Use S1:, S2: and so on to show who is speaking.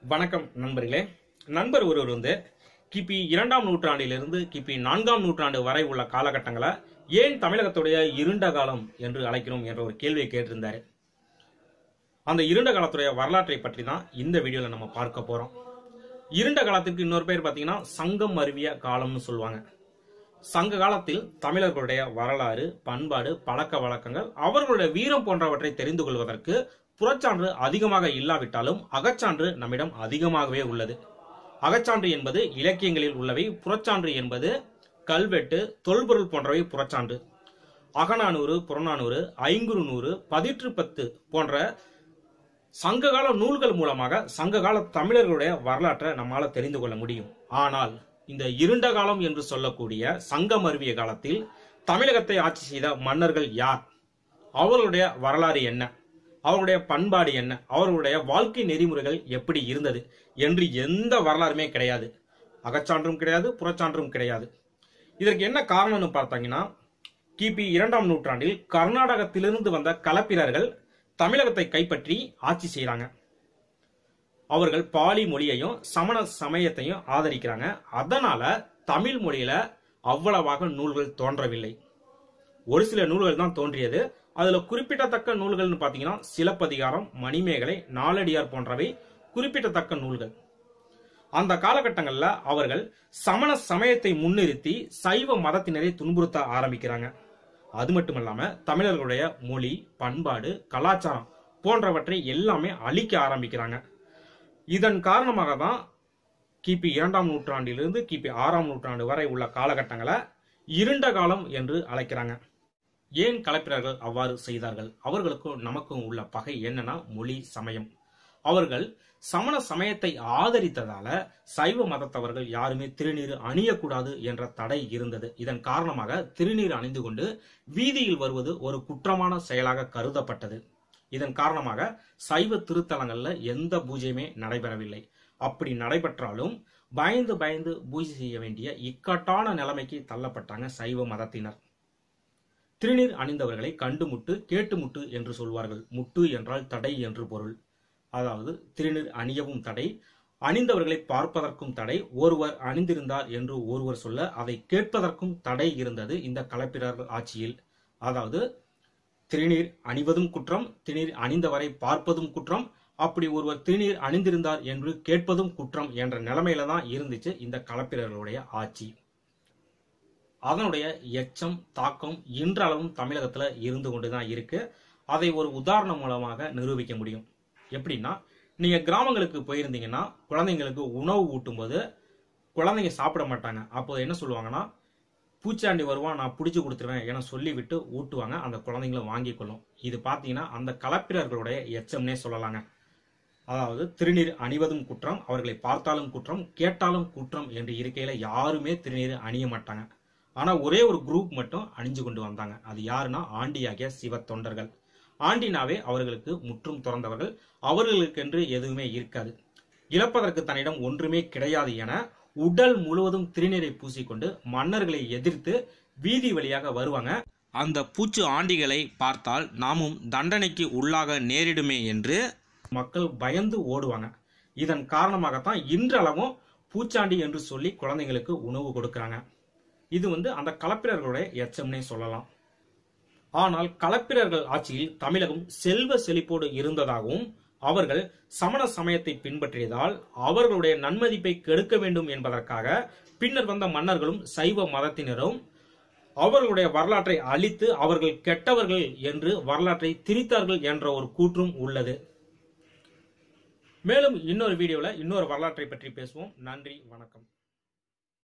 S1: வணக்கம் நண்பர்களே நண்பர் ஒருவர் வந்து கிபி இரண்டாம் நூற்றாண்டிலிருந்து கிபி நான்காம் நூற்றாண்டு வரை உள்ள காலகட்டங்களை ஏன் தமிழகத்துடைய இருண்ட காலம் என்று அழைக்கிறோம் என்ற ஒரு கேள்வியை கேட்டிருந்தாரு அந்த இருண்ட காலத்துடைய வரலாற்றை பற்றி தான் இந்த வீடியோல நம்ம பார்க்க போறோம் இருண்ட காலத்துக்கு இன்னொரு பேர் பார்த்தீங்கன்னா சங்கம் அருவிய காலம்னு சொல்லுவாங்க சங்க காலத்தில் தமிழர்களுடைய வரலாறு பண்பாடு பழக்க வழக்கங்கள் அவர்களுடைய வீரம் போன்றவற்றை தெரிந்து கொள்வதற்கு புறச்சான்று அதிகமாக இல்லாவிட்டாலும் அகச்சான்று நம்மிடம் அதிகமாகவே உள்ளது அகச்சான்று என்பது இலக்கியங்களில் உள்ளவை புறச்சான்று என்பது கல்வெட்டு தொல்பொருள் போன்றவை புறச்சான்று அகநானூறு புறநானூறு ஐங்குறு நூறு பதிற்று பத்து போன்ற சங்ககால நூல்கள் மூலமாக சங்ககால தமிழர்களுடைய வரலாற்றை நம்மால தெரிந்து கொள்ள முடியும் ஆனால் இந்த இருண்ட காலம் என்று சொல்லக்கூடிய சங்கம் அருவிய காலத்தில் தமிழகத்தை ஆட்சி செய்த மன்னர்கள் யார் அவர்களுடைய வரலாறு என்ன அவர்களுடைய பண்பாடு என்ன அவர்களுடைய வாழ்க்கை நெறிமுறைகள் எப்படி இருந்தது என்று எந்த வரலாறுமே கிடையாது அகச்சான்றும் கிடையாது புறச்சான்றும் கிடையாது இதற்கு என்ன காரணம்னு பார்த்தாங்கன்னா கிபி இரண்டாம் நூற்றாண்டில் கர்நாடகத்திலிருந்து வந்த களப்பிரர்கள் தமிழகத்தை கைப்பற்றி ஆட்சி செய்கிறாங்க அவர்கள் பாலி மொழியையும் சமண சமயத்தையும் ஆதரிக்கிறாங்க அதனால தமிழ் மொழியில அவ்வளவாக நூல்கள் தோன்றவில்லை ஒரு சில நூல்கள் தான் தோன்றியது அதுல குறிப்பிடத்தக்க நூல்கள்னு பாத்தீங்கன்னா சிலப்பதிகாரம் மணிமேகலை நாலடியார் போன்றவை குறிப்பிடத்தக்க நூல்கள் அந்த காலகட்டங்கள்ல அவர்கள் சமண சமயத்தை முன்னிறுத்தி சைவ மதத்தினரை துன்புறுத்த ஆரம்பிக்கிறாங்க அது மட்டும் இல்லாம தமிழர்களுடைய மொழி பண்பாடு கலாச்சாரம் போன்றவற்றை எல்லாமே அழிக்க ஆரம்பிக்கிறாங்க இதன் காரணமாக தான் கிபி இரண்டாம் நூற்றாண்டிலிருந்து கிபி ஆறாம் நூற்றாண்டு வரை உள்ள காலகட்டங்களை இருண்ட காலம் என்று அழைக்கிறாங்க ஏன் கலப்பிரர்கள் அவ்வாறு செய்தார்கள் அவர்களுக்கும் நமக்கும் உள்ள பகை என்னன்னா மொழி சமயம் அவர்கள் சமண சமயத்தை ஆதரித்ததால சைவ மதத்தவர்கள் யாருமே திருநீர் அணியக்கூடாது என்ற தடை இருந்தது இதன் காரணமாக திருநீர் அணிந்து கொண்டு வீதியில் வருவது ஒரு குற்றமான செயலாக கருதப்பட்டது இதன் காரணமாக சைவ திருத்தலங்கள்ல எந்த பூஜையுமே நடைபெறவில்லை அப்படி நடைபெற்றாலும் பயந்து பயந்து பூஜை செய்ய வேண்டிய இக்கட்டான நிலைமைக்கு தள்ளப்பட்டாங்க சைவ மதத்தினர் திருநீர் அணிந்தவர்களை கண்டு முட்டு கேட்டு முட்டு என்று சொல்வார்கள் முட்டு என்றால் தடை என்று பொருள் அதாவது திருநீர் அணியவும் தடை அணிந்தவர்களை பார்ப்பதற்கும் தடை ஒருவர் அணிந்திருந்தார் என்று ஒருவர் சொல்ல அதை கேட்பதற்கும் தடை இருந்தது இந்த கலப்பிரர்கள் ஆட்சியில் அதாவது திருநீர் அணிவதும் குற்றம் திருநீர் அணிந்தவரை பார்ப்பதும் குற்றம் அப்படி ஒருவர் திருநீர் அணிந்திருந்தார் என்று கேட்பதும் குற்றம் என்ற நிலைமையில தான் இருந்துச்சு இந்த கலப்பிரர்களுடைய ஆட்சி அதனுடைய எச்சம் தாக்கம் இன்றளவும் தமிழகத்துல இருந்து கொண்டுதான் இருக்கு அதை ஒரு உதாரணம் மூலமாக நிரூபிக்க முடியும் எப்படின்னா நீங்க கிராமங்களுக்கு போயிருந்தீங்கன்னா குழந்தைங்களுக்கு உணவு ஊட்டும்போது குழந்தைங்க சாப்பிட மாட்டாங்க அப்போ என்ன சொல்லுவாங்கன்னா பூச்சாண்டி வருவான் நான் பிடிச்சி கொடுத்துருவேன் என சொல்லிவிட்டு ஊட்டுவாங்க அந்த குழந்தைங்களை வாங்கி கொள்ளும் இது பார்த்தீங்கன்னா அந்த கலப்பிரர்களுடைய எச்சம்னே சொல்லலாங்க அதாவது திருநீர் அணிவதும் குற்றம் அவர்களை பார்த்தாலும் குற்றம் கேட்டாலும் குற்றம் என்று இருக்கையில யாருமே திருநீர் அணிய மாட்டாங்க ஆனா ஒரே ஒரு குரூப் மட்டும் அணிஞ்சு கொண்டு வந்தாங்க அது யாருன்னா ஆண்டியாகிய சிவ தொண்டர்கள் ஆண்டினாவே அவர்களுக்கு முற்றும் துறந்தவர்கள் அவர்களுக்கென்று எதுவுமே இருக்காது இழப்பதற்கு தன்னிடம் ஒன்றுமே கிடையாது என உடல் முழுவதும் திருநீரை பூசிக்கொண்டு மன்னர்களை எதிர்த்து வீதி வழியாக வருவாங்க அந்த பூச்சு ஆண்டிகளை பார்த்தால் நாமும் தண்டனைக்கு உள்ளாக நேரிடுமே என்று மக்கள் பயந்து ஓடுவாங்க இதன் காரணமாகத்தான் இன்றளவும் பூச்சாண்டி என்று சொல்லி குழந்தைங்களுக்கு உணவு கொடுக்கறாங்க இது வந்து அந்த கலப்பிரர்களுடைய எச்சம்னே சொல்லலாம் ஆனால் களப்பிரர்கள் ஆட்சியில் தமிழகம் செல்வ செழிப்போடு இருந்ததாகவும் அவர்கள் சமண சமயத்தை பின்பற்றியதால் அவர்களுடைய நன்மதிப்பை கெடுக்க வேண்டும் என்பதற்காக பின்னர் வந்த மன்னர்களும் சைவ மதத்தினரும் அவர்களுடைய வரலாற்றை அழித்து அவர்கள் கெட்டவர்கள் என்று வரலாற்றை திரித்தார்கள் என்ற ஒரு கூற்றும் உள்ளது மேலும் இன்னொரு வீடியோவில் இன்னொரு வரலாற்றை பற்றி பேசுவோம் நன்றி வணக்கம்